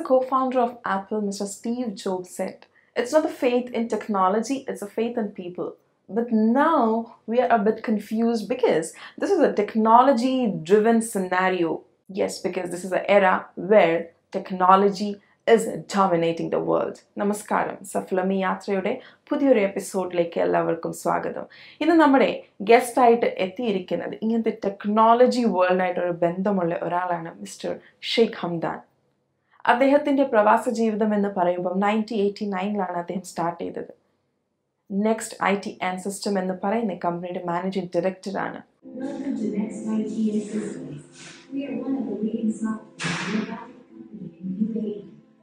co founder of Apple, Mr. Steve Jobs, said, It's not the faith in technology, it's a faith in people. But now we are a bit confused because this is a technology driven scenario. Yes, because this is an era where technology is dominating the world. നമസ്കാരം സഫലമി യാത്രയുടെ പുതിയൊരു എപ്പിസോഡിലേക്ക് എല്ലാവർക്കും സ്വാഗതം ഇന്ന് നമ്മുടെ guest ആയിട്ട് എത്തിയിരിക്കുന്നത് ഇങ്ങനത്തെ ടെക്നോളജി വേൾഡായിട്ട് ഒരു ബന്ധമുള്ള ഒരാളാണ് മിസ്റ്റർ ഷെയ്ഖ് ഹംദാൻ അദ്ദേഹത്തിൻ്റെ പ്രവാസ ജീവിതം എന്ന് പറയുമ്പോൾ നയൻറ്റീൻ എയ്റ്റി നയനിലാണ് അദ്ദേഹം സ്റ്റാർട്ട് ചെയ്തത് next I T and system എന്ന് പറയുന്ന കമ്പനിയുടെ മാനേജിംഗ് ഡയറക്ടറാണ് Welcome to Next IT and Systems. We are one of the leading software and robotic company in UAE.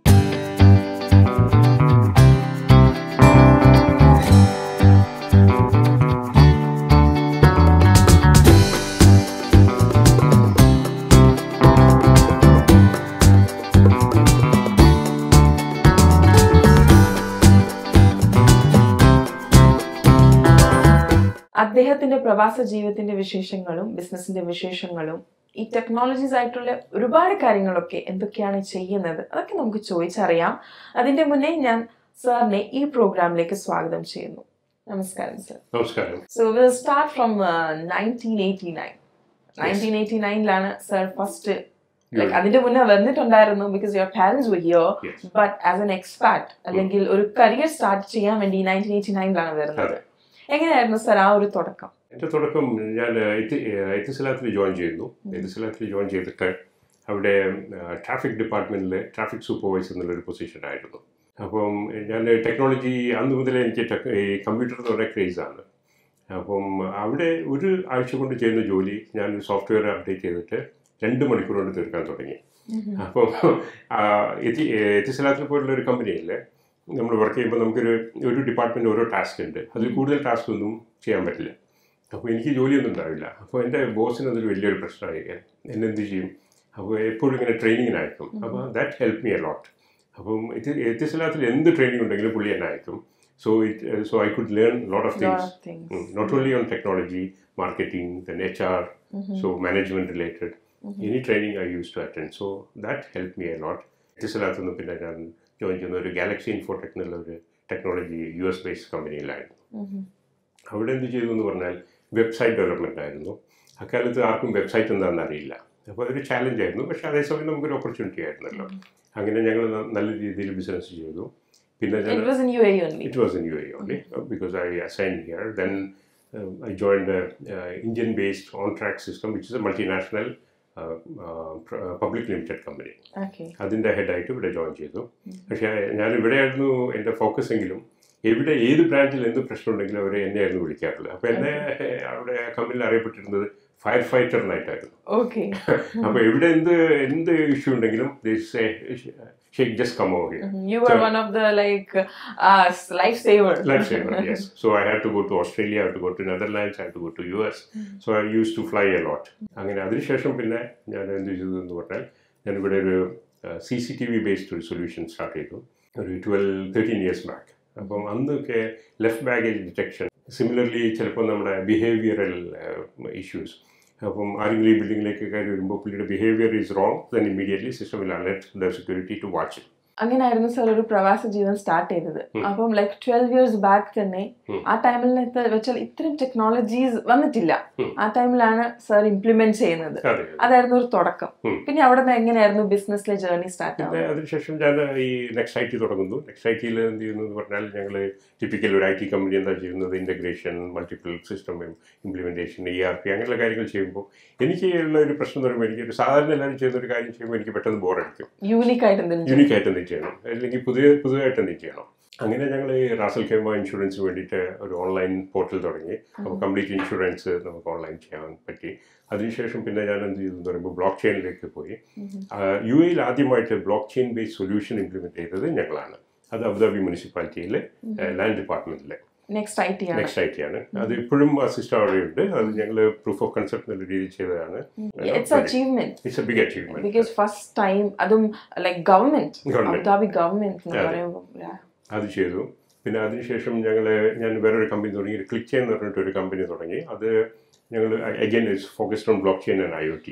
അദ്ദേഹത്തിന്റെ പ്രവാസ ജീവിതത്തിന്റെ വിശേഷങ്ങളും ബിസിനസിന്റെ വിശേഷങ്ങളും ഈ ടെക്നോളജീസ് ആയിട്ടുള്ള ഒരുപാട് കാര്യങ്ങളൊക്കെ എന്തൊക്കെയാണ് ചെയ്യുന്നത് അതൊക്കെ നമുക്ക് ചോദിച്ചറിയാം അതിന്റെ മുന്നേ ഞാൻ സാറിനെ ഈ പ്രോഗ്രാമിലേക്ക് സ്വാഗതം ചെയ്യുന്നു നമസ്കാരം സർ നമസ്കാരം so will start from nineteen eighty nine nineteen eighty നയനിലാണ് സർ ഫസ്റ്റ് ലൈക്ക് അതിന്റെ മുന്നേ വന്നിട്ടുണ്ടായിരുന്നു because your parents were here Yes. But as an expert അല്ലെങ്കിൽ ഒരു കരിയർ സ്റ്റാർട്ട് ചെയ്യാൻ വേണ്ടി നയൻറ്റീൻ എയ്റ്റി നയനിലാണ് വരുന്നത് അതെ. എങ്ങനെയായിരുന്നു സർ ആ ഒരു തുടക്കം എൻ്റെ തുടക്കം ഞാൻ എത്തിസലാത്തിൽ ജോയിൻ ചെയ്യുന്നു എത്തിസലാത്തിൽ ജോയിൻ ചെയ്തിട്ട് അവിടെ ട്രാഫിക് ഡിപ്പാർട്ട്മെൻറ്റിൽ ട്രാഫിക് സൂപ്പർവൈസർ എന്നുള്ളൊരു പൊസിഷൻ ആയിരുന്നു അപ്പം ഞാൻ ടെക്നോളജി അന്ന് മുതലേ എനിക്ക് ടെക് ഈ കമ്പ്യൂട്ടർ എന്ന് പറഞ്ഞ ക്രേസാണ് അപ്പം അവിടെ ഒരു ആഴ്ച കൊണ്ട് ചെയ്യുന്ന ജോലി ഞാൻ സോഫ്റ്റ്വെയർ അപ്ഡേറ്റ് ചെയ്തിട്ട് രണ്ട് മണിക്കൂർ കൊണ്ട് തീർക്കാൻ തുടങ്ങി അപ്പം എത്തി എത്തിസലാത്തിൽ പോലുള്ള ഒരു കമ്പനിയിൽ നമ്മൾ വർക്ക് ചെയ്യുമ്പോൾ നമുക്കൊരു ഒരു ഡിപ്പാർട്ട്മെൻറ്റ് ഓരോ ടാസ്ക് ഉണ്ട് അതിൽ കൂടുതൽ ടാസ്ക് ഒന്നും ചെയ്യാൻ പറ്റില്ല അപ്പോൾ എനിക്ക് ജോലിയൊന്നും ഉണ്ടാവില്ല അപ്പോൾ എൻ്റെ ബോസിന് അതൊരു വലിയൊരു പ്രശ്നമായി എന്നെ എന്ത് ചെയ്യും അപ്പോൾ എപ്പോഴും ഇങ്ങനെ ട്രെയിനിങ്ങിന് അയക്കും അപ്പോൾ ദാറ്റ് ഹെൽപ്പ് മീ അലോട്ട് അപ്പം ഇത് എത്തിസലാത്തിൽ എന്ത് ട്രെയിനിങ് ഉണ്ടെങ്കിലും പുള്ളി എന്നെ അയക്കും so it so I could learn lot of lot things of things. Not only on technology marketing then H R so management related any training I used to attend so that help me a lot എത്തിസലാത്തുനിന്ന് പിന്നെ ഞാൻ join ചെയ്യുന്ന ഒരു galaxy infotech എന്നുള്ള ഒരു technology U S based കമ്പനിയിലായിരുന്നു Mhm. അവിടെ എന്ത് ചെയ്തു എന്ന് പറഞ്ഞാൽ വെബ്സൈറ്റ് ഡെവലപ്മെൻ്റ് ആയിരുന്നു അക്കാലത്ത് ആർക്കും വെബ്സൈറ്റ് എന്താണെന്ന് അറിയില്ല അപ്പോൾ അതൊരു ചാലഞ്ച് ആയിരുന്നു പക്ഷേ അതേസമയം നമുക്കൊരു ഓപ്പർച്യൂണിറ്റി ആയിരുന്നല്ലോ അങ്ങനെ ഞങ്ങൾ ന- നല്ല രീതിയിൽ ബിസിനസ് ചെയ്തു പിന്നെ It ഞാൻ was in UAE only. It was in UAE only uh, because I assigned here. Then um, I joined a uh, Indian-based on-track system, which is a multinational uh, uh, pr- uh, public limited company. Okay. അതിൻ്റെ ഹെഡായിട്ട് ഇവിടെ join ചെയ്തു പക്ഷേ ഞാൻ ഇവിടെയായിരുന്നു എൻ്റെ focus എങ്കിലും എവിടെ ഏത് ബ്രാഞ്ചിൽ എന്ത് പ്രശ്നമുണ്ടെങ്കിലും അവർ എന്നെയായിരുന്നു വിളിക്കാറുള്ളത് അപ്പോൾ എന്നെ അവിടെ കമ്പനിയിൽ അറിയപ്പെട്ടിരുന്നത് ഫയർ ഫൈറ്റർ എന്നായിട്ടായിരുന്നു Okay. അപ്പോൾ എവിടെ എന്ത് എന്ത് ഇഷ്യൂ ഉണ്ടെങ്കിലും ഷേക്ക് just come over here You were So- one of the like uh, lifesaver. lifesaver, yes. So I had to go to Australia, I had to go to Netherlands, I had to go to US. So I used to fly a lot. അങ്ങനെ അതിനുശേഷം പിന്നെ ഞാൻ എന്ത് ചെയ്തു എന്ന് പറഞ്ഞാൽ ഞാൻ ഇവിടെ ഒരു C C T V based ഒരു സൊല്യൂഷൻ സ്റ്റാർട്ട് ചെയ്തു ഒരു ട്വൽവ് തേർട്ടീൻ ഇയേഴ്സ് ബാക്ക് അപ്പം അന്നൊക്കെ ലെഫ്റ്റ് ബാഗേജ് ഡിറ്റക്ഷൻ സിമിലർലി ചിലപ്പോൾ നമ്മുടെ ബിഹേവിയറൽ ഇഷ്യൂസ് അപ്പം ആരെങ്കിലും ഈ ബിൽഡിങ്ങിലേക്ക് കയറി വരുമ്പോൾ പുള്ളിയുടെ behaviour is wrong then immediately system will alert the security to watch അങ്ങനെയായിരുന്നു സർ ഒരു പ്രവാസ ജീവിതം സ്റ്റാർട്ട് ചെയ്തത് ഉം. അപ്പം ലൈക്ക് ട്വൽവ് ഇയേഴ്സ് ബാക്ക് തന്നെ ഉം. ആ ടൈമിൽ വെച്ചാൽ ഇത്തരം ടെക്നോളജീസ് വന്നിട്ടില്ല ഉം. ആ ടൈമിലാണ് സർ ഇംപ്ലിമെന്റ് ചെയ്യുന്നത് അതെ അതായിരുന്നു ഒരു തുടക്കം ഉം. പിന്നെ അവിടെ നിന്ന് എങ്ങനെയായിരുന്നു ബിസിനസ്സിലെ ജേർണി സ്റ്റാർട്ട് പിന്നെ ആവുന്നത് അതിനുശേഷം ഞാൻ ഈ നെക്സ്റ്റ് ഐ ടി തുടങ്ങുന്നു നെക്സ്റ്റ് ഐ ടിയിൽ എന്ത് ചെയ്യുന്നു എന്ന് പറഞ്ഞാൽ ഞങ്ങൾ ടിപ്പിക്കൽ ഒരു ഐ ടി കമ്പനി എന്താ ചെയ്യുന്നത് integration multiple system implementation E R P അങ്ങനെയുള്ള കാര്യങ്ങൾ ചെയ്യുമ്പോൾ എനിക്ക് ഉള്ള ഒരു പ്രശ്നം എന്ന് പറയുമ്പോൾ എനിക്ക് ഒരു സാധാരണ എല്ലാവരും ചെയ്യുന്ന ഒരു കാര്യം ചെയ്യുമ്പോൾ എനിക്ക് പെട്ടെന്ന് ബോറടിക്കും യൂണിക് ആയിട്ട് എന്തെങ്കിലും യൂണിക് ആയിട്ട് എന്തെങ്കിലും ചെയ്യണം അല്ലെങ്കിൽ പുതിയ പുതുതായിട്ട് എന്തെങ്കിലും ചെയ്യണം അങ്ങനെ ഞങ്ങൾ ഈ റാസൽ ഖേമ ഇൻഷുറൻസിന് വേണ്ടിയിട്ട് ഒരു ഓൺലൈൻ പോർട്ടൽ തുടങ്ങി അപ്പോൾ കംപ്ലീറ്റ് ഇൻഷുറൻസ് നമുക്ക് ഓൺലൈൻ ചെയ്യാൻ പറ്റി അതിനുശേഷം പിന്നെ ഞാൻ എന്ത് ചെയ്തു എന്ന് പറയുമ്പോൾ ബ്ലോക്ക് ചെയിനിലേക്ക് പോയി യു എയിൽ ആദ്യമായിട്ട് block chain based solution implement ചെയ്തത് ഞങ്ങളാണ് അത് അബുദാബി മുനിസിപ്പാലിറ്റിയിലെ ലാൻഡ് ഡിപ്പാർട്ട്മെൻറ്റിലെ നെക്സ്റ്റ് ഐ ടി ആണ് നെക്സ്റ്റ് ഐ ടി ആണ് അത് ഇപ്പോഴും ആ സിസ്റ്റം അവിടെയുണ്ട് അത് ഞങ്ങൾ പ്രൂഫ് ഓഫ് കൺസെപ്റ്റ് എന്നുള്ള രീതിയിൽ ചെയ്തതാണ് it's achievement it's a big achievement because first time അതും like government Government. Abu Dhabi government എന്ന് അതെ. പറയുമ്പോൾ yeah. അത് ചെയ്തു പിന്നെ അതിനുശേഷം ഞങ്ങൾ ഞാൻ വേറൊരു കമ്പനി തുടങ്ങി ക്ലിക്ക് ചെയിൻ എന്ന് പറഞ്ഞിട്ട് ഒരു കമ്പനി തുടങ്ങി അത് ഞങ്ങൾ again is focused on block chain and I O T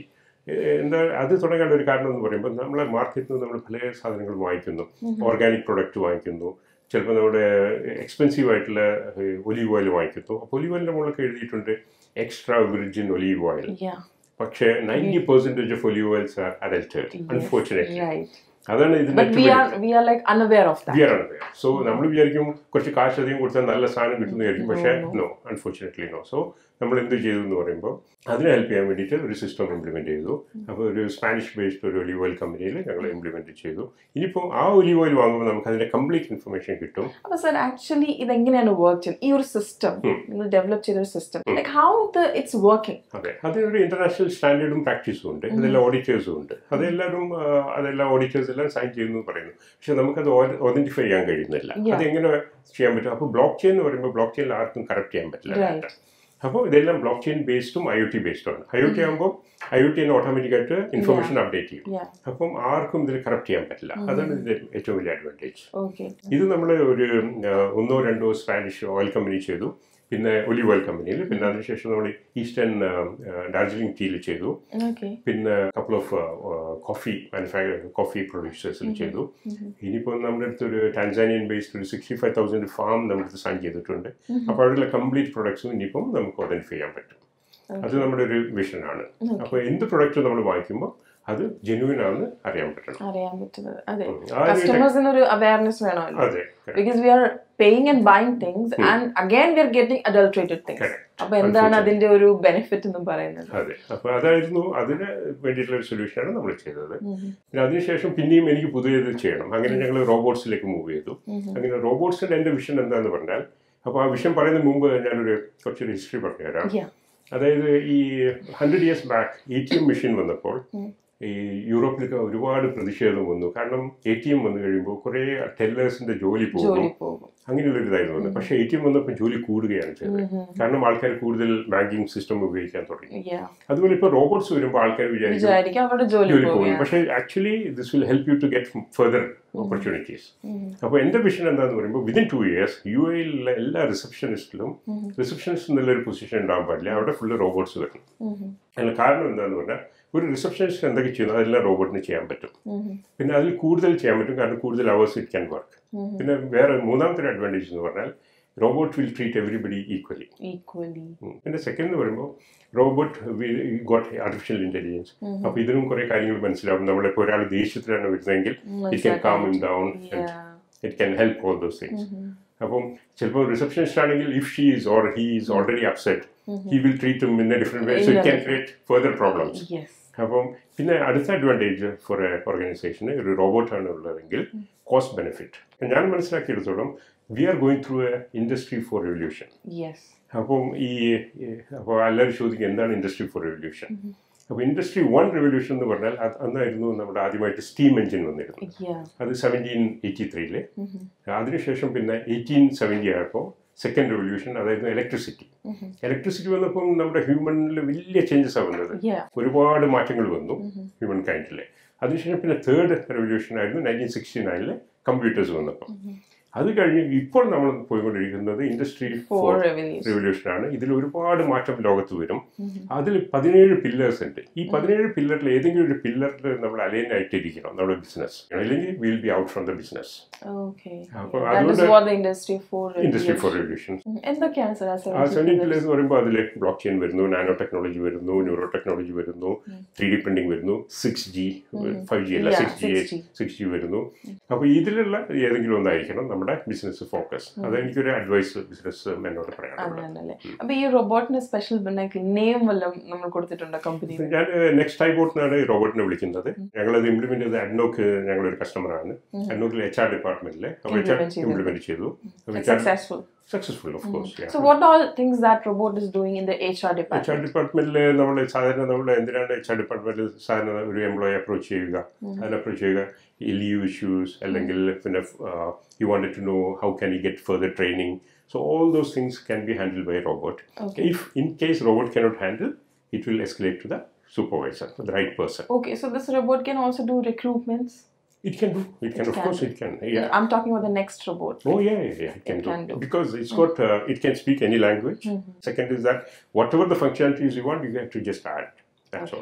ഏഹ് എന്താ അത് തുടങ്ങാനുള്ള ഒരു കാരണം എന്ന് പറയുമ്പോൾ നമ്മളെ മാർക്കറ്റിൽ നിന്ന് നമ്മൾ പല സാധനങ്ങൾ വാങ്ങിക്കുന്നു ഓർഗാനിക് പ്രൊഡക്റ്റ് വാങ്ങിക്കുന്നു ചിലപ്പോൾ നമ്മുടെ എക്സ്പെൻസീവ് ആയിട്ടുള്ള ഒലീവ് ഓയിൽ വാങ്ങിക്കുന്നു അപ്പോൾ ഒലീവ് ഓയിലിൻ്റെ മുകളിലൊക്കെ എഴുതിയിട്ടുണ്ട് extra virgin olive oil Yeah. പക്ഷേ ninety percentage of olive oils are adulterated Yes. Unfortunately Right. അതാണ് ഇതിൻ്റെ But we are we are like unaware of that. വിയറാണ് സോ നമ്മൾ വിചാരിക്കും കുറച്ച് കാശ് അധികം കൊടുത്താൽ നല്ല സാധനം കിട്ടുമെന്ന് വിചാരിക്കും പക്ഷേ No, no unfortunately no so നമ്മൾ എന്ത് ചെയ്തു എന്ന് പറയുമ്പോൾ അതിനെ ഹെൽപ്പ് ചെയ്യാൻ വേണ്ടിയിട്ട് ഒരു സിസ്റ്റം ഇംപ്ലിമെൻറ്റ് ചെയ്തു അപ്പോൾ ഒരു സ്പാനിഷ് ബേസ്ഡ് ഒരു ഒലീവ് ഓയിൽ കമ്പനിയിൽ ഞങ്ങൾ ഇംപ്ലിമെൻറ്റ് ചെയ്തു ഇനിയിപ്പോൾ ആ ഒലീവ് ഓയിൽ വാങ്ങുമ്പോൾ നമുക്ക് അതിൻ്റെ കംപ്ലീറ്റ് ഇൻഫർമേഷൻ കിട്ടും അപ്പൊ സർ ആക്ച്വലി ഇതെങ്ങനെയാണ് വർക്ക് ചെയ്യുന്നത് ഈ ഒരു സിസ്റ്റം നിങ്ങൾ ഡെവലപ്പ് ചെയ്ത ഒരു system like how the it's working അതെ അതിനൊരു ഇന്റർനാഷണൽ സ്റ്റാൻഡേർഡും പ്രാക്ടീസും ഉണ്ട് അതെല്ലാം ഓഡിറ്റേഴ്സും ഉണ്ട് അതെല്ലാവരും ആ, അതെല്ലാം ഓഡിറ്റേഴ്സ് എല്ലാം സൈൻ ചെയ്യുന്നു പറയുന്നു പക്ഷെ നമുക്കത് ഒതന്റിഫൈ ചെയ്യാൻ കഴിയുന്നില്ല Yeah. അതെങ്ങനെ ചെയ്യാൻ പറ്റും അപ്പോൾ ബ്ലോക്ക് ചെയിൻ എന്ന് പറയുമ്പോൾ ബ്ലോക്ക് ചെയിനിൽ ആർക്കും കറക്റ്റ് ചെയ്യാൻ പറ്റില്ല Right. data. അപ്പോൾ ഇതെല്ലാം ബ്ലോക്ക് ചെയിൻ ബേസ്ഡും ഐ ഒ ടി ബേസ്ഡും ആണ് ഐ ഒ ടി ആകുമ്പോൾ ഐ ഒ ടി തന്നെ ഓട്ടോമാറ്റിക്കായിട്ട് ഇൻഫർമേഷൻ അപ്ഡേറ്റ് ചെയ്യും Yeah. അപ്പം ആർക്കും ഇതിൽ കറക്റ്റ് ചെയ്യാൻ പറ്റില്ല അതാണ് ഇതിന്റെ ഏറ്റവും വലിയ അഡ്വാൻറ്റേജ് Okay. ഇത് നമ്മൾ ഒരു ആ, ഒന്നോ രണ്ടോ സ്പാനിഷ് ഓയിൽ കമ്പനി ചെയ്തു പിന്നെ ഒലിവ് ഓയിൽ കമ്പനിയിൽ പിന്നെ അതിനുശേഷം നമ്മൾ ഈസ്റ്റേൺ ഡാർജിലിംഗ് ടീയിൽ ചെയ്തു Okay. പിന്നെ couple of coffee manufacture coffee പ്രൊഡ്യൂസേഴ്സിൽ ചെയ്തു ഇനിയിപ്പോൾ നമ്മുടെ അടുത്ത് ഒരു ടാൻസാനിയൻ ബേസ്ഡ് ഒരു സിക്സ്റ്റി ഫൈവ് തൗസൻഡ് ഫാം നമ്മുടെ അടുത്ത് സൈൻ ചെയ്തിട്ടുണ്ട് അപ്പോൾ അവിടെയുള്ള കംപ്ലീറ്റ് പ്രൊഡക്ട്സും ഇനിയിപ്പം നമുക്ക് ഐഡൻറ്റിഫൈ ചെയ്യാൻ പറ്റും അത് നമ്മുടെ ഒരു വിഷനാണ് അപ്പോൾ എന്ത് പ്രൊഡക്റ്റ് നമ്മൾ വാങ്ങിക്കുമ്പോൾ അത് ജെന്യൂൻ ആണെന്ന് അറിയാൻ പറ്റണം അറിയാൻ പറ്റുന്നത് അതെ ഉം. ആ ഒരു കസ്റ്റമേഴ്സിന് ഒരു അവയർനെസ് വേണമല്ലോ അതെ correct. Because we are paying and buying things and again we are getting adulterated things Correct. അപ്പൊ എന്താണ് അതിന്റെ ഒരു ബെനിഫിറ്റ് എന്ന് പറയുന്നത് അതെ അപ്പോൾ അതായിരുന്നു അതിന് വേണ്ടിയിട്ടുള്ള ഒരു സൊല്യൂഷനാണ് നമ്മൾ ചെയ്തത് പിന്നെ അതിനുശേഷം പിന്നെയും എനിക്ക് പുതിയത് ചെയ്യണം അങ്ങനെ ഞങ്ങൾ റോബോട്ട്സിലേക്ക് മൂവ് ചെയ്തു അങ്ങനെ റോബോട്ട്സിന്റെ എൻ്റെ വിഷൻ എന്താന്ന് പറഞ്ഞാൽ അപ്പോൾ ആ വിഷൻ പറയുന്നതിന് മുമ്പ് ഞാനൊരു കുറച്ചൊരു ഹിസ്റ്ററി പറഞ്ഞുതരാം Yeah. അതായത് ഈ hundred years back A T M machine വന്നപ്പോൾ ഈ യൂറോപ്പിലൊക്കെ ഒരുപാട് പ്രതിഷേധം വന്നു കാരണം എ ടി എം വന്നു കഴിയുമ്പോൾ കുറേ ടെല്ലേഴ്സിന്റെ ജോലി പോകും ജോലി പോകും അങ്ങനെയുള്ള ഒരു ഇതായിരുന്നു വന്നത് പക്ഷേ എ ടി എം വന്നപ്പോൾ ജോലി കൂടുകയാണ് ചെയ്തത് കാരണം ആൾക്കാർ കൂടുതൽ ബാങ്കിങ് സിസ്റ്റം ഉപയോഗിക്കാൻ തുടങ്ങി Yeah. അതുപോലെ ഇപ്പോൾ റോബോട്ട്സ് വരുമ്പോൾ ആൾക്കാർ വിചാരിക്കും വിചാരിക്കും അവരുടെ ജോലി ജോലി പോകുന്നു പോവുകയാണ് പക്ഷേ actually this will help you to get further opportunities അപ്പോൾ എൻ്റെ വിഷൻ എന്താന്ന് പറയുമ്പോൾ വിതിൻ ടു ഇയേഴ്സ് യു എയിലുള്ള എല്ലാ റിസപ്ഷനിസ്റ്റിലും റിസപ്ഷനിസ്റ്റ് എന്നുള്ളൊരു പൊസിഷൻ ഉണ്ടാകാൻ പാടില്ല അവിടെ ഫുള്ള് റോബോട്ട്സ് വരണം അതിന് കാരണം എന്താന്ന് പറഞ്ഞാൽ ഒരു റിസപ്ഷനിസ്റ്റ് എന്തൊക്കെ ചെയ്യുന്നു അതെല്ലാം റോബോട്ടിന് ചെയ്യാൻ പറ്റും പിന്നെ അതിൽ കൂടുതൽ ചെയ്യാൻ പറ്റും കാരണം കൂടുതൽ അവേഴ്സ് ഇറ്റ് ക്യാൻ വർക്ക് പിന്നെ വേറെ മൂന്നാമത്തെ ഒരു അഡ്വാൻറ്റേജ് എന്ന് പറഞ്ഞാൽ robot will treat everybody equally equally പിന്നെ സെക്കൻഡ് എന്ന് പറയുമ്പോൾ റോബോട്ട് ഗോട്ട് ആർട്ടിഫിഷ്യൽ ഇന്റലിജൻസ് അപ്പോൾ ഇതിനും കുറേ കാര്യങ്ങൾ മനസ്സിലാവും നമ്മളിപ്പോൾ ഒരാൾ ദേഷ്യത്തിലാണ് വരുന്നതെങ്കിൽ it can calm in down it can help all those things അപ്പം ചിലപ്പോൾ റിസപ്ഷനിസ്റ്റ് ആണെങ്കിൽ if she is or he is already upset he will treat in a different way so it can create further problems yes അപ്പം പിന്നെ അടുത്ത advantage four A ഓർഗനൈസേഷന് ഒരു റോബോട്ടാണ് ഉള്ളതെങ്കിൽ cost benefit ഞാൻ മനസ്സിലാക്കിയെടുത്തോളം we are going through a industry four revolution yes അപ്പം ഈ അപ്പോൾ എല്ലാവരും ചോദിക്കും എന്താണ് ഇൻഡസ്ട്രി ഫോർ റെവല്യൂഷൻ അപ്പോൾ ഇൻഡസ്ട്രി വൺ റെവല്യൂഷൻ എന്ന് പറഞ്ഞാൽ അത് അന്നായിരുന്നു നമ്മുടെ ആദ്യമായിട്ട് സ്റ്റീം എഞ്ചിൻ വന്നിരുന്നു യാ അത് സെവൻറ്റീൻ എയ്റ്റി ത്രീയില് അതിനുശേഷം പിന്നെ എയ്റ്റീൻ സെവൻറ്റി ആയപ്പോൾ സെക്കൻഡ് റെവല്യൂഷൻ അതായിരുന്നു ഇലക്ട്രിസിറ്റി ഇലക്ട്രിസിറ്റി വന്നപ്പം നമ്മുടെ ഹ്യൂമനിൽ വലിയ ചേഞ്ചസ് ആണ് വന്നത് യാ ഒരുപാട് മാറ്റങ്ങൾ വന്നു ഹ്യൂമൻ കൈൻഡിൽ അതിനുശേഷം പിന്നെ തേർഡ് റെവല്യൂഷൻ ആയിരുന്നു നയൻറ്റീൻ സിക്സ്റ്റി നയനിൽ കമ്പ്യൂട്ടേഴ്സ് വന്നപ്പോൾ അത് കഴിഞ്ഞ് ഇപ്പോൾ നമ്മൾ പോയിക്കൊണ്ടിരിക്കുന്നത് ഇൻഡസ്ട്രി ഫോർ ഫോർ റെവന്യൂസ് റിവല്യൂഷനാണ് ഇതിൽ ഒരുപാട് മാറ്റം ലോകത്ത് വരും അതിൽ പതിനേഴ് പില്ലേഴ്സ് ഉണ്ട് ഈ പതിനേഴ് പില്ലറിൽ ഏതെങ്കിലും ഒരു പില്ലറിൽ നമ്മൾ അലൈൻ ആയിട്ടിരിക്കണം നമ്മുടെ ബിസിനസ് അല്ലെങ്കിൽ will be out from the business okay അപ്പോൾ ദാറ്റ് ഇസ് അതുകൊണ്ട് what the industry four industry four revolution എന്തൊക്കെയാണ് സർ ആ സെവൻറ്റീൻ പില്ലേഴ്സ് എന്ന് പറയുമ്പോൾ അതിൽ ബ്ലോക്ക് ചെയിൻ വരുന്നു നാനോ ടെക്നോളജി വരുന്നു ന്യൂറോ ടെക്നോളജി വരുന്നു ത്രീ ഡി പ്രിന്റിംഗ് വരുന്നു സിക്സ് ജി ഫൈവ് ജി അല്ല Yeah, six G 6G. Six G വരുന്നു അപ്പോൾ ഇതിലുള്ള ഏതെങ്കിലും ഒന്നായിരിക്കണം നമ്മുടെ ബിസിനസ് ഫോക്കസ് അത് എനിക്കൊരു അഡ്വൈസ് ബിസിനസ് എന്നോട് പറയാനുള്ളത് അങ്ങനെയല്ലേ അപ്പൊ ഈ റോബോട്ടിന് സ്പെഷ്യൽ നെയിം വല്ലതും നമ്മൾ കൊടുത്തിട്ടുണ്ടോ കമ്പനി ഞാൻ നെക്സ്റ്റ് ടൈബോട്ട് എന്നാണ് ഈ റോബോട്ടിനെ വിളിക്കുന്നത് ഞങ്ങളത് ഇംപ്ലിമെന്റ് ചെയ്ത് അഡ്നോക്ക് ഞങ്ങളൊരു കസ്റ്റമറാണ് അഡ്നോക്കിൽ എച്ച് ആർ ഡിപ്പാർട്ട്മെന്റിൽ അപ്പോൾ എച്ച് ആർ Implement ചെയ്തത്. ഇംപ്ലിമെന്റ് ചെയ്തു H R successful successful of course So what all things that robot is doing in the HR H R department? ഡിപ്പാർട്ട്മെന്റിൽ നമ്മൾ സാധാരണ നമ്മൾ എന്തിനാണ് എച്ച് ആർ ഡിപ്പാർട്ട്മെന്റിൽ സാധാരണ ഒരു എംപ്ലോയി അപ്രോച്ച് ചെയ്യുക അതിനെ അപ്രോച്ച് ചെയ്യുക ഈ ലീവ് ഇഷ്യൂസ് അല്ലെങ്കിൽ പിന്നെ you wanted to know how can you get further training so all those things can be handle by robot Okay. If in case robot cannot handle it will escalate to the supervisor the right person Okay, so this robot can also do recruitments. It can do. It can, It of can course, do. it can. Yeah. I'm talking about the next robot. Oh yeah, yeah, yeah. It can, It do. can do. because it's got. Uh, it can speak any language. Second is that whatever the functionalities you want, you have to just add. That's Okay. all.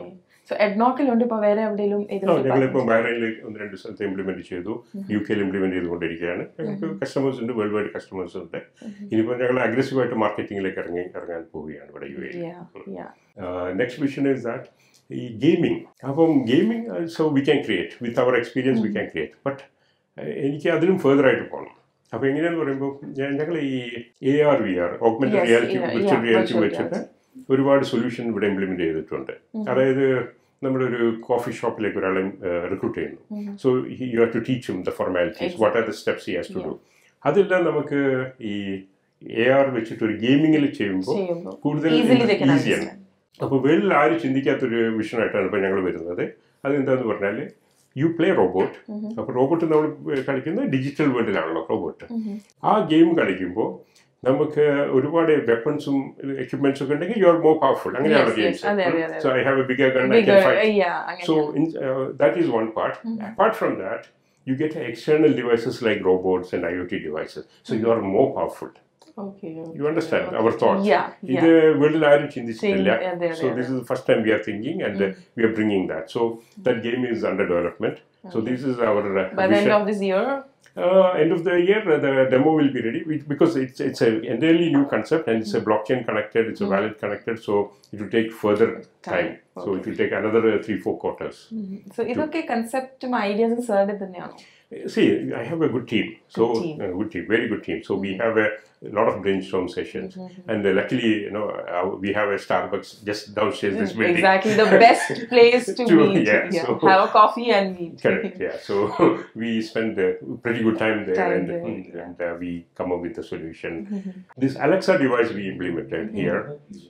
So എഡ്നോക്കിലുണ്ട് ഇപ്പൊ വേറെ എവിടെയെങ്കിലും ആ, ഏതെങ്കിലും ഞങ്ങളിപ്പോൾ ബഹ്റൈനിൽ ഒന്ന് രണ്ട് സ്ഥലത്ത് ഇംപ്ലിമെന്റ് ചെയ്തു യു കെയിൽ ഇംപ്ലിമെന്റ് ചെയ്തുകൊണ്ടിരിക്കുകയാണ് ഞങ്ങൾക്ക് കസ്റ്റമേഴ്സ് ഉണ്ട് വേൾഡ് വൈഡ് കസ്റ്റമേഴ്സ് ഉണ്ട് ഇനിയിപ്പോൾ ഞങ്ങൾ അഗ്രസീവായിട്ട് മാർക്കറ്റിംഗിലേക്ക് ഇറങ്ങി ഇറങ്ങാൻ പോവുകയാണ് ഇവിടെ U A Yeah, yeah. Next vision is that ഈ ഗെയിമിംഗ് അപ്പം gaming so we can create with our experience we can create but എനിക്ക് അതിലും ഫെർദർ ആയിട്ട് പോകണം അപ്പോൾ എങ്ങനെയാന്ന് പറയുമ്പോൾ ഞങ്ങൾ ഈ A R V R augmented Yes, reality yeah, virtual yeah, reality virtual വെച്ചിട്ട് ഒരുപാട് സൊല്യൂഷൻ ഇവിടെ ഇംപ്ലിമെന്റ് ചെയ്തിട്ടുണ്ട് അതായത് നമ്മളൊരു കോഫി ഷോപ്പിലേക്ക് ഒരാളെ റിക്രൂട്ട് ചെയ്യുന്നു so you have to teach him the formalities what are the steps he has to do അതെല്ലാം നമുക്ക് ഈ എ ആർ വെച്ചിട്ട് ഒരു ഗെയിമിങ്ങിൽ ചെയ്യുമ്പോൾ ചെയ്യുമ്പോൾ കൂടുതൽ Easily they can ഈസിയാണ് understand. അപ്പോൾ വേൾഡിൽ ആരും ചിന്തിക്കാത്തൊരു വിഷനായിട്ടാണ് ഇപ്പോൾ ഞങ്ങൾ വരുന്നത് അതെന്താന്ന് പറഞ്ഞാൽ യു പ്ലേ റോബോട്ട് അപ്പോൾ റോബോട്ട് നമ്മൾ കളിക്കുന്നത് ഡിജിറ്റൽ വേൾഡിലാണല്ലോ റോബോട്ട് ആ ഗെയിം കളിക്കുമ്പോൾ നമുക്ക് ഒരുപാട് വെപ്പൺസും എക്യുപ്മെന്റ്സും ഒക്കെ ഉണ്ടെങ്കിൽ യു ആർ മോർ പവർഫുൾ അങ്ങനെയാണ് Yes, yes. അതെ, അതെ, അതെ. Games so I have a bigger gun I Bigger, can fight yeah, So അങ്ങനെ. in, uh, that is one part. Apart from that, you get external devices like robots and IoT devices. So you are more powerful. Okay, You understand our thoughts. Yeah, ഇത് വേൾഡിൽ ആരും ചിന്തിച്ചിട്ടില്ല Think- അതെ, അതെ, so this is first time we are thinking and we are bringing that so that game is under development so this is our By the end of this year, uh, end of the year, uh, the demo will be ready which, because it's it's a entirely new concept and it's a blockchain connected, it's a wallet connected, so it will take further time. So it will take another uh, three four quarters. So ഇതൊക്കെ കൺസെപ്റ്റും ഐഡിയാസും സാറിന്റെ തന്നെയാണോ See, I have a good team. So Good team. uh, good team, very good team. So we have a lot of brainstorm sessions, and uh, luckily, you know, uh, we have a Starbucks just downstairs this building. Exactly, the best place to, To- meet. yeah, Yeah, so- have a coffee and meet. Correct. Yeah. So we spend a pretty good time there, Time and, there, mm, yeah. and uh, we come up with a solution. This Alexa device we implemented here.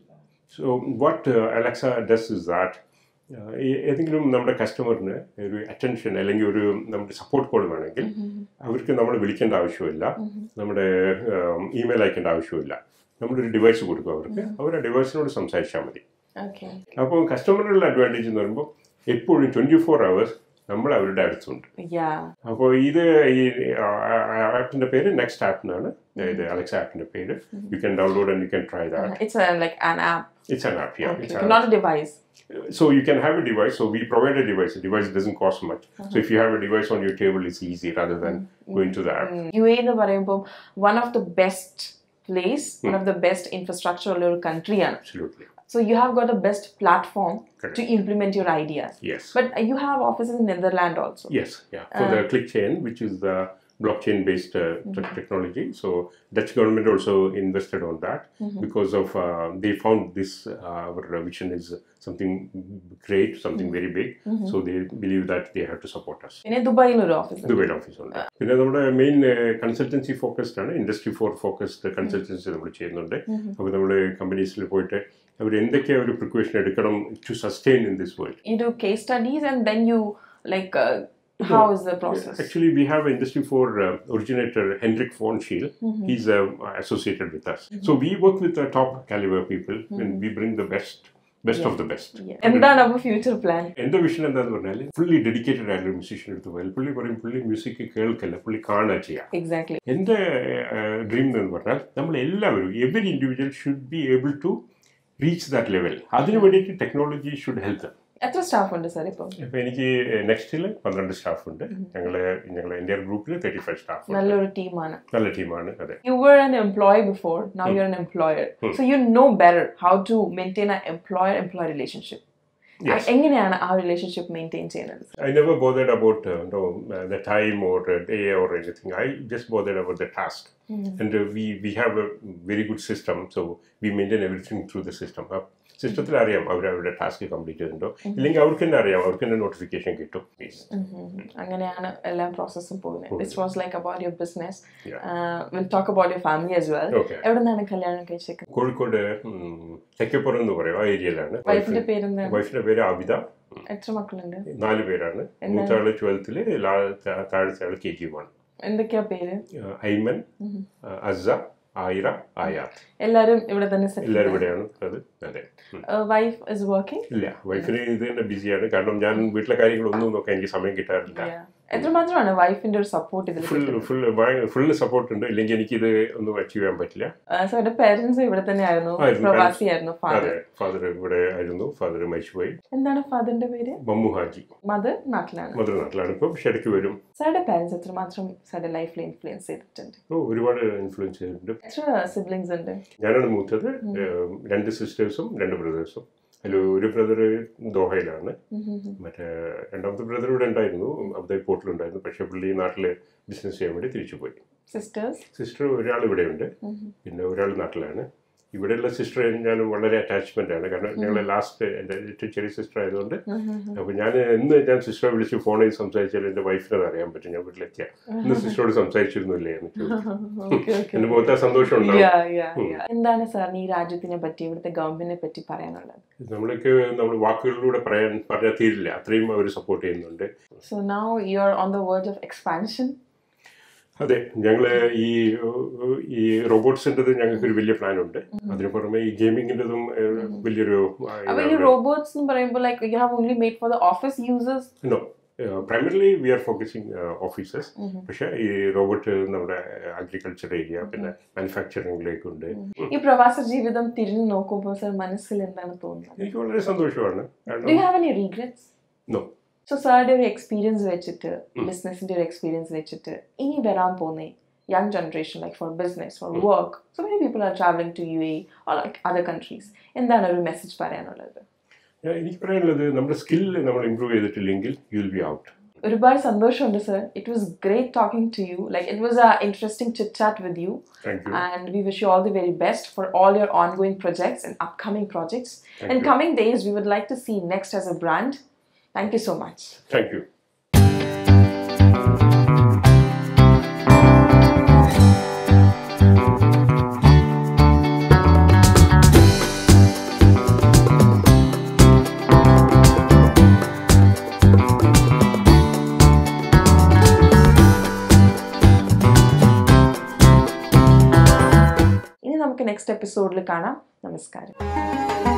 So what uh, Alexa does is that uh, ഏ- ഏതെങ്കിലും നമ്മുടെ കസ്റ്റമറിന് ഒരു attention അല്ലെങ്കിൽ ഒരു നമ്മുടെ support call വേണമെങ്കിൽ അവർക്ക് നമ്മൾ വിളിക്കേണ്ട ആവശ്യമില്ല നമ്മുടെ ഇമെയിൽ അയക്കേണ്ട ആവശ്യമില്ല നമ്മളൊരു ഡിവൈസ് കൊടുക്കും അവർക്ക് അവർ ആ ഡിവൈസിനോട് സംസാരിച്ചാൽ മതി Okay. അപ്പോൾ കസ്റ്റമറുടെ അഡ്വാൻറ്റേജ് എന്ന് പറയുമ്പോൾ എപ്പോഴും ട്വൻറ്റി ഫോർ അവേഴ്സ് നമ്മൾ അവരുടെ അടുത്തുണ്ട് Yeah. അപ്പോൾ ഇത് ഈ ആപ്പിന്റെ പേര് നെക്സ്റ്റ് ആപ്പ് എന്നാണ് ഇത് അലക്സ ആപ്പിന്റെ പേര് you can download and you can try that It's a, like an app. It's an app Okay. It's Not a device. so you can have a device so we provide a device a device doesn't cost much so if you have a device on your table it's easy rather than going to the app U A എന്ന് പറയുമ്പോൾ one of the best place one of the best infrastructure ഉള്ള ഒരു കൺട്രിയാണ് absolutely so you have got a best platform Correct. To implement your ideas yes but you have offices in Netherland also yes yeah for the click chain which is the blockchain based uh, te- technology so dutch government also invested on that because of uh, they found this uh, our vision is something great something very big so they believe that they have to support us പിന്നെ ദുബായിൽ ഒരു office ദുബൈയിൽ office ഉണ്ട് പിന്നെ നമ്മുടെ main consultancy focused ആണ് industry four focused consultancy നമ്മൾ ചെയ്യുന്നുണ്ട് അപ്പോൾ നമ്മൾ കമ്പനീസിൽ പോയിട്ട് അവർ എന്തൊക്കെ ഒരു പ്രിക്കോഷൻ എടുക്കണം to sustain in this world you do case studies and then you like uh, how is the process Actually, we have Industry 4 uh, originator Hendrik von Schiel. He's uh, associated with us. So we work with the top caliber people and we bring the best, best of the best. Yeah. എന്താണ് അപ്പൊ future plan എൻ്റെ vision എന്താന്ന് പറഞ്ഞാൽ fully dedicated ആയിട്ടുള്ള musician എടുത്ത് പോയാൽ പുള്ളി പറയും പുള്ളി മ്യൂസിക് കേൾക്കല്ല പുള്ളി കാണുക ചെയ്യാം എക്സാക്ട്ലി എൻ്റെ ഡ്രീം എന്ന് പറഞ്ഞാൽ നമ്മൾ എല്ലാവരും every individual should be able to reach that level അതിനു വേണ്ടിയിട്ട് ടെക്നോളജി ഷുഡ് ഹെൽപ്പ് എത്ര സ്റ്റാഫ് ഉണ്ട് സാർ ഇപ്പം ഇപ്പൊ എനിക്ക് നെക്സ്റ്റിൽ പന്ത്രണ്ട് സ്റ്റാഫ് ഉണ്ട് ഞങ്ങള് ഞങ്ങളെ എൻ്റെ ഗ്രൂപ്പിൽ തേർട്ടി ഫൈവ് സ്റ്റാഫ് ഉണ്ട് നല്ലൊരു ടീമാണ് നല്ല ടീമാണ് അതെ you were an employee before now you're an employer so you know better how to maintain an employer employee relationship Yes. എങ്ങനെയാണ് ആ റിലേഷൻഷിപ്പ് മെയിൻറ്റെയിൻ ചെയ്യുന്നത് I never bothered about uh, no, uh, the time or uh, day or anything. I just bothered about the task. And uh, we, we have a very good system, so we maintain everything through the system. Uh, സിസ്റ്റത്തിൽ അറിയാം അവർ അവരുടെ task complete ചെയ്തിട്ടുണ്ടോ ഇല്ലെങ്കിൽ അവർക്ക് തന്നെ അറിയാം അവർക്ക് തന്നെ നോട്ടിഫിക്കേഷൻ കിട്ടും അങ്ങനെയാണ് എല്ലാ പ്രോസസ്സും പോകുന്നത് this was like about your business Yeah. Will talk about your family as well Okay. എവിടെ നിന്നാണ് കല്യാണം കഴിച്ചേക്കുന്നത് കോഴിക്കോട് ഉം, തെക്കേപ്പുറം എന്ന് പറയും ആ ഏരിയയിലാണ് വൈഫിന്റെ പേരെന്താണ് വൈഫിന്റെ പേര് ആബിദ എത്ര മക്കളുണ്ട് നാല് പേരാണ് മൂത്താള് ട്വൽത്തില് താഴത്തെ ആള് കെ ജി വൺ എന്തൊക്കെയാ പേര് ഐമൻ അസ ആയിര ആയാത്ത് എല്ലാരും ഇവിടെ തന്നെ എല്ലാവരും ഇവിടെയാണ് അത് അതെ ഉം. വൈഫ് ഇസ് വർക്കിംഗ് ഇല്ല വൈഫിന് ഇത് തന്നെ ബിസിയാണ് കാരണം ഞാൻ വീട്ടിലെ കാര്യങ്ങളൊന്നും നോക്കാൻ എനിക്ക് സമയം കിട്ടാറില്ല എത്രമാത്രമാണ് വൈഫിന്റെ ഒരു സപ്പോർട്ട് ഇതിൽ ഫുൾ ഫുൾ ഫുള്ള് സപ്പോർട്ട് ഉണ്ട് ഇല്ലെങ്കിൽ എനിക്കിത് ഒന്നും അച്ചീവ് ചെയ്യാൻ പറ്റില്ല സാറിന്റെ പേരൻസ് ഇവിടെ തന്നെയായിരുന്നു ആയിരുന്നു. പ്രവാസിയായിരുന്നു ഫാദർ അതെ ഫാദർ ഇവിടെ ആയിരുന്നു ഫാദർ മരിച്ചുപോയി എന്താണ് ഫാദറിന്റെ പേര് മമ്മു ഹാജി മദർ നാട്ടിലാണ് മധുര നാട്ടിലാണ് ഇപ്പം പക്ഷെ ഇടയ്ക്ക് വരും സാറുടെ പേരൻസ് എത്രമാത്രം സാറുടെ ലൈഫിൽ ഇൻഫ്ലുവൻസ് ചെയ്തിട്ടുണ്ട് ഓ, ഒരുപാട് ഇൻഫ്ലുവൻസ് ചെയ്തിട്ടുണ്ട് എത്ര സിബ്ലിങ്സ് ഉണ്ട് ഞാനാണ് മൂത്തത് ഏഹ്, രണ്ട് സിസ്റ്റേഴ്സും രണ്ട് ബ്രദേഴ്സും അതിൽ ഒരു ബ്രദർ ദോഹയിലാണ് മറ്റേ രണ്ടാമത്തെ ബ്രദർ ഇവിടെ ഉണ്ടായിരുന്നു അബുദാബി പോർട്ടിലുണ്ടായിരുന്നു പക്ഷേ പുള്ളി നാട്ടിൽ ബിസിനസ് ചെയ്യാൻ വേണ്ടി തിരിച്ചു പോയി സിസ്റ്റേഴ്സ് സിസ്റ്റർ ഒരാൾ ഇവിടെയുണ്ട് പിന്നെ ഒരാൾ നാട്ടിലാണ് ഇവിടെയുള്ള സിസ്റ്റർ ഞാൻ വളരെ അറ്റാച്ച്മെന്റ് ആണ് കാരണം ഞങ്ങൾ ലാസ്റ്റ് എൻ്റെ ഏറ്റവും ചെറിയ സിസ്റ്റർ ആയതുകൊണ്ട് അപ്പോൾ ഞാൻ എന്ന് ഞാൻ സിസ്റ്ററെ വിളിച്ച് ഫോണിൽ സംസാരിച്ചാൽ എൻ്റെ വൈഫിനത് അറിയാൻ പറ്റും ഞാൻ വീട്ടിലെത്തിയ ഇന്ന് സിസ്റ്ററോട് സംസാരിച്ചിരുന്നില്ലേ എന്ന് ചോദിച്ചു ഓക്കെ ഓക്കെ എൻ്റെ മുഖത്തെ സന്തോഷം ഉണ്ടാവും Yeah, yeah, yeah. എന്താണ് സാറിന് ഈ രാജ്യത്തിനെ പറ്റി ഇവിടുത്തെ ഗവൺമെന്റിനെ പറ്റി പറയാനുള്ളത് നമ്മൾക്ക് നമ്മൾ വാക്കുകളിലൂടെ പറയാൻ പറഞ്ഞാൽ തീരില്ല അത്രയും അവർ സപ്പോർട്ട് ചെയ്യുന്നുണ്ട് so now you are on the word of expansion അതെ ഞങ്ങൾ ഈ ഈ റോബോട്ട്സിൻ്റെത് ഞങ്ങൾക്ക് ഒരു വലിയ പ്ലാൻ ഉണ്ട് അതിന് പുറമെ ഈ ഗെയിമിങ്ങിൻ്റെതും വലിയൊരു അപ്പൊ ഈ റോബോട്ട്സ് എന്ന് പറയുമ്പോൾ like you have only made for the office users no primarily we are focusing officers പക്ഷേ ഈ റോബോട്ട് നമ്മുടെ അഗ്രികൾച്ചർ ഏരിയ പിന്നെ മാനുഫാക്ചറിംഗിലേക്കുണ്ട് ഈ പ്രവാസ ജീവിതം തിരിഞ്ഞു നോക്കുമ്പോൾ സർ മനസ്സിൽ എന്താണ് തോന്നുന്നത് എനിക്ക് വളരെ സന്തോഷമാണ് ഡു യു കാരണം have any regrets no so സാറിന്റെ ഒരു എക്സ്പീരിയൻസ് വെച്ചിട്ട് ബിസിനസിന്റെ ഒരു എക്സ്പീരിയൻസ് വെച്ചിട്ട് ഇനി വരാൻ പോകുന്ന young generation like for business for work so many people are travelling to U A or like other countries എന്താണ് ഒരു മെസ്സേജ് പറയാനുള്ളത് എനിക്ക് പറയാനുള്ളത് നമ്മുടെ സ്കില്ല് നമ്മൾ ഇമ്പ്രൂവ് ചെയ്തിട്ടില്ലെങ്കിൽ യു വിൽ ബി ഔട്ട് ഒരുപാട് സന്തോഷമുണ്ട് sir it was great talking to you like it was a interesting chit chat with you thank you and we wish you all the very best for all your ongoing projects and upcoming projects. Thank In you. coming days, we would like to see Next as a brand. Thank you so much. Thank you ഇനി നമുക്ക് next എപ്പിസോഡിൽ കാണാം നമസ്കാരം